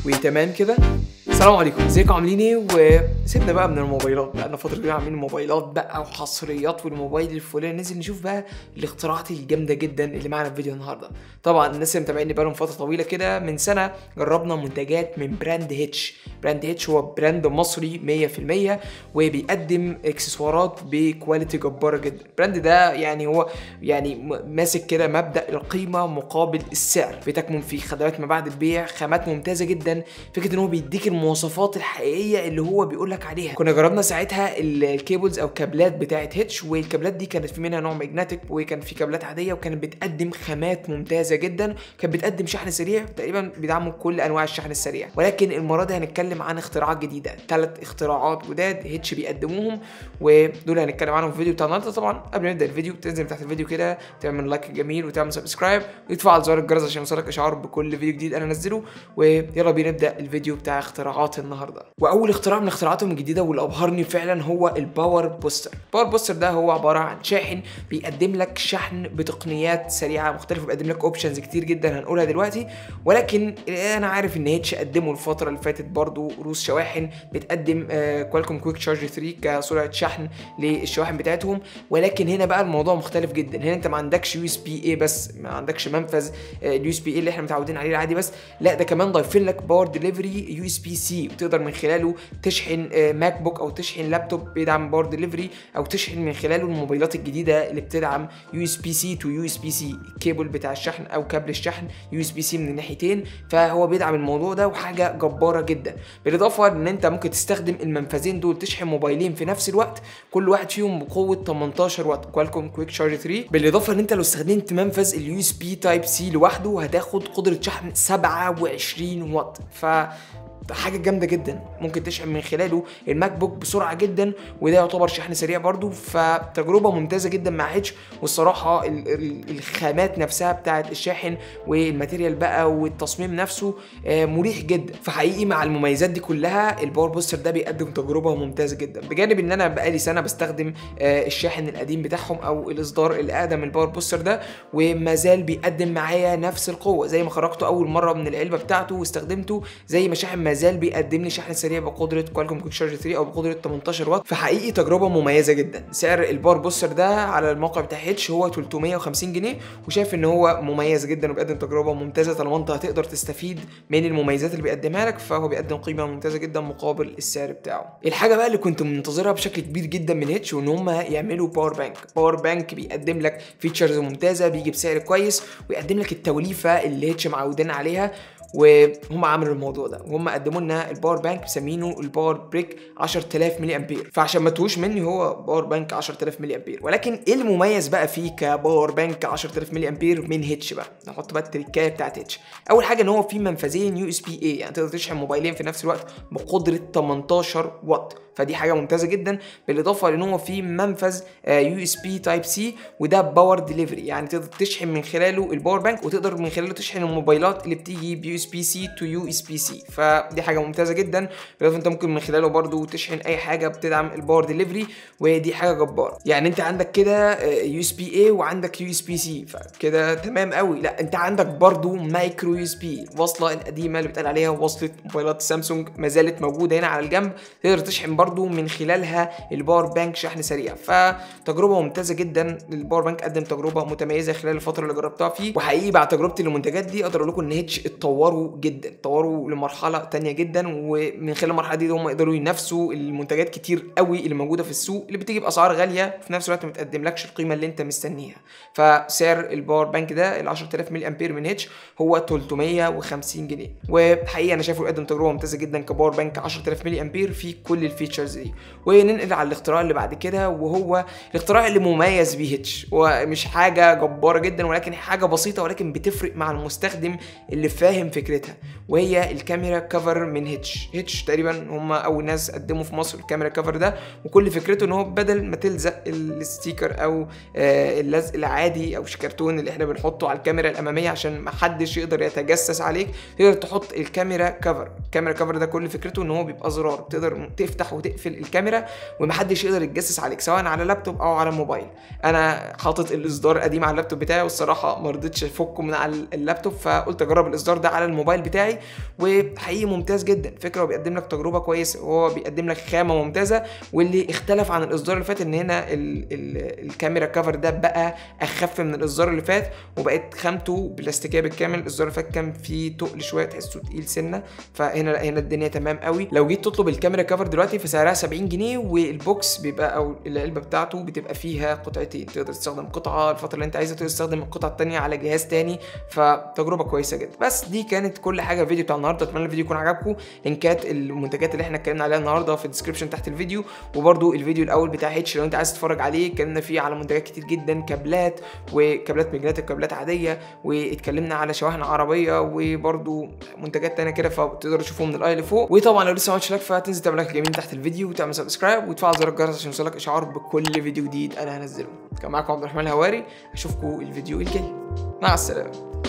وتمام كده السلام عليكم ازيكم عاملين ايه وسيبنا بقى من الموبايلات بقى فتره كبيره عاملين موبايلات بقى وحصريات والموبايل الفلاني ننزل نشوف بقى الاختراعات الجامده جدا اللي معانا في فيديو النهارده طبعا الناس اللي متابعيني بقالهم فتره طويله كده من سنه جربنا منتجات من براند هيتش براند هيتش هو براند مصري 100% وبيقدم اكسسوارات بكواليتي جباره جدا البراند ده يعني هو يعني م- ماسك كده مبدا القيمه مقابل السعر بتكمن في خدمات ما بعد البيع خامات ممتازه جدا فكره ان هو بيديك المواصفات الحقيقيه اللي هو بيقول لك عليها كنا جربنا ساعتها ال- الكيبلز او كابلات بتاعه هيتش والكابلات دي كانت في منها نوع ماجنتيك وكان في كابلات عاديه وكانت بتقدم خامات ممتازه جدا كانت بتقدم شحن سريع تقريبا بيدعموا كل انواع الشحن السريع ولكن المره دي هنتكلم عن اختراعات جديده ثلاث اختراعات جداد هيتش بيقدموهم ودول هنتكلم عنهم في الفيديو بتاع النهارده طبعا قبل ما نبدا الفيديو تنزل تحت الفيديو كده تعمل لايك جميل وتعمل سبسكرايب وتفعل زر الجرس عشان يوصلك اشعار بكل فيديو جديد انا انزله ويلا بينا نبدا الفيديو بتاع اختراعات النهارده واول اختراع من اختراعاتهم الجديده واللي ابهرني فعلا هو الباور بوستر الباور بوستر ده هو عباره عن شاحن بيقدم لك شحن بتقنيات سريعه مختلفه بيقدم لك اوبشنز كتير جدا هنقولها دلوقتي ولكن انا عارف ان هيتش قدموا الفتره اللي فاتت برضو روس شواحن بتقدم كوالكوم كويك تشارج 3 كسرعه شحن للشواحن بتاعتهم ولكن هنا بقى الموضوع مختلف جدا هنا انت ما عندكش يو اس بي اي بس ما عندكش منفذ اليو اس بي اي اللي احنا متعودين عليه العادي بس لا ده كمان ضايفين لك باور ديليفري يو اس بي سي وتقدر من خلاله تشحن آه، ماك بوك او تشحن لابتوب بيدعم باور ديليفري او تشحن من خلاله الموبايلات الجديده اللي بتدعم يو اس بي سي تو يو اس بي سي الكيبل بتاع الشحن او كابل الشحن يو اس بي سي من الناحيتين فهو بيدعم الموضوع ده وحاجه جباره جدا بالاضافه ان انت ممكن تستخدم المنفذين دول تشحن موبايلين في نفس الوقت كل واحد فيهم بقوه 18 واط كوالكوم كويك شارج 3 بالاضافه ان انت لو استخدمت منفذ اليو اس بي تايب سي لوحده هتاخد قدره شحن 27 واط ف حاجه جامده جدا ممكن تشحن من خلاله الماك بوك بسرعه جدا وده يعتبر شحن سريع برضو فتجربه ممتازه جدا مع هيتش والصراحه ال- ال- الخامات نفسها بتاعه الشاحن والماتيريال بقى والتصميم نفسه آه، مريح جدا فحقيقي مع المميزات دي كلها الباور بوستر ده بيقدم تجربه ممتازه جدا بجانب ان انا بقالي سنه بستخدم آه، الشاحن القديم بتاعهم او الاصدار الاقدم الباور بوستر ده وما زال بيقدم معايا نفس القوه زي ما خرجته اول مره من العلبه بتاعته واستخدمته زي ما شاحن ما زال بيقدم لي شحن سريع بقدره كوالكوم كويك شارج 3 او بقدره 18 واط فحقيقي تجربه مميزه جدا سعر الباور بوستر ده على الموقع بتاع هيتش هو 350 جنيه وشايف ان هو مميز جدا وبيقدم تجربه ممتازه طالما انت هتقدر تستفيد من المميزات اللي بيقدمها لك فهو بيقدم قيمه ممتازه جدا مقابل السعر بتاعه الحاجه بقى اللي كنت منتظرها بشكل كبير جدا من هيتش وان هم يعملوا باور بانك باور بانك بيقدم لك فيتشرز ممتازه بيجي بسعر كويس ويقدم لك التوليفه اللي هيتش معودين عليها وهم عملوا الموضوع ده وهم قدموا لنا الباور بانك مسمينه الباور بريك 10000 ملي امبير فعشان ما تهوش مني هو باور بانك 10000 ملي امبير ولكن ايه المميز بقى فيه كباور بانك 10000 ملي امبير من هيتش بقى نحط بقى التريكايه بتاعت هيتش اول حاجه ان هو فيه منفذين يو اس بي اي يعني تقدر تشحن موبايلين في نفس الوقت بقدره 18 واط فدي حاجه ممتازه جدا بالاضافه لان هو في منفذ يو اس بي تايب سي وده باور ديليفري يعني تقدر تشحن من خلاله الباور بانك وتقدر من خلاله تشحن الموبايلات اللي بتيجي بيو اس بي سي تو يو اس بي سي فدي حاجه ممتازه جدا بالاضافه انت ممكن من خلاله برضو تشحن اي حاجه بتدعم الباور ديليفري ودي حاجه جباره يعني انت عندك كده يو اس بي اي وعندك يو اس بي سي فكده تمام قوي لا انت عندك برضو مايكرو يو اس بي الوصله القديمه اللي بتقال عليها وصله موبايلات سامسونج ما زالت موجوده هنا على الجنب تقدر تشحن برضو من خلالها الباور بانك شحن سريع فتجربه ممتازه جدا الباور بانك قدم تجربه متميزه خلال الفتره اللي جربتها فيه وحقيقي بعد تجربتي للمنتجات دي اقدر اقول لكم ان هيتش اتطوروا جدا اتطوروا لمرحله تانية جدا ومن خلال المرحله دي هم يقدروا ينافسوا المنتجات كتير قوي اللي موجوده في السوق اللي بتيجي باسعار غاليه في نفس الوقت ما بتقدملكش القيمه اللي انت مستنيها فسعر الباور بانك ده ال 10000 ملي امبير من هيتش هو 350 جنيه وحقيقي انا شايفه بيقدم تجربه ممتازه جدا كباور بانك 10000 ملي امبير في كل الفيتشرز دي وننقل على الاختراع اللي بعد كده وهو الاختراع اللي مميز بيه هيتش ومش حاجه جباره جدا ولكن حاجه بسيطه ولكن بتفرق مع المستخدم اللي فاهم فكرتها وهي الكاميرا كفر من هيتش هيتش تقريبا هم اول ناس قدموا في مصر الكاميرا كفر ده وكل فكرته ان هو بدل ما تلزق الستيكر او آه، اللزق العادي او الكرتون اللي احنا بنحطه على الكاميرا الاماميه عشان ما حدش يقدر يتجسس عليك تقدر تحط الكاميرا كفر الكاميرا كفر ده كل فكرته ان هو بيبقى زرار بتقدر تفتح وتقفل وتقفل الكاميرا ومحدش يقدر يتجسس عليك سواء على لابتوب او على موبايل انا حاطط الاصدار القديم على اللابتوب بتاعي والصراحه ما رضيتش افكه من على اللابتوب فقلت اجرب الاصدار ده على الموبايل بتاعي وحقيقي ممتاز جدا فكره وبيقدم لك تجربه كويسه وهو بيقدم لك خامه ممتازه واللي اختلف عن الاصدار اللي فات ان هنا ال ال الكاميرا كفر ده بقى اخف من الاصدار اللي فات وبقت خامته بلاستيكيه بالكامل الاصدار اللي فات كان فيه تقل شويه تحسه تقيل سنه فهنا لا هنا الدنيا تمام قوي لو جيت تطلب الكاميرا كفر دلوقتي فسعرها 70 جنيه والبوكس بيبقى او العلبه بتاعته بتبقى فيها قطعتين تقدر تستخدم قطعه الفتره اللي انت عايزها تقدر تستخدم القطعه الثانيه على جهاز تاني فتجربه كويسه جدا بس دي كانت كل حاجه في الفيديو بتاع النهارده اتمنى الفيديو يكون عجبكم لينكات المنتجات اللي احنا اتكلمنا عليها النهارده في الديسكربشن تحت الفيديو وبرده الفيديو الاول بتاع هيتش لو انت عايز تتفرج عليه اتكلمنا فيه على منتجات كتير جدا كابلات وكابلات مجلات وكابلات عاديه واتكلمنا على شواحن عربيه وبرده منتجات تانية كده فتقدروا تشوفوا من الاي لفوق وطبعا لو لسه ما عملتش لايك فتنزل تعمل لايك جميل تحت الفيديو وتعمل سبسكرايب وتفعل زر الجرس عشان يوصلك اشعار بكل فيديو جديد انا هنزله كان معاكم عبد الرحمن الهواري اشوفكم الفيديو الجاي مع السلامه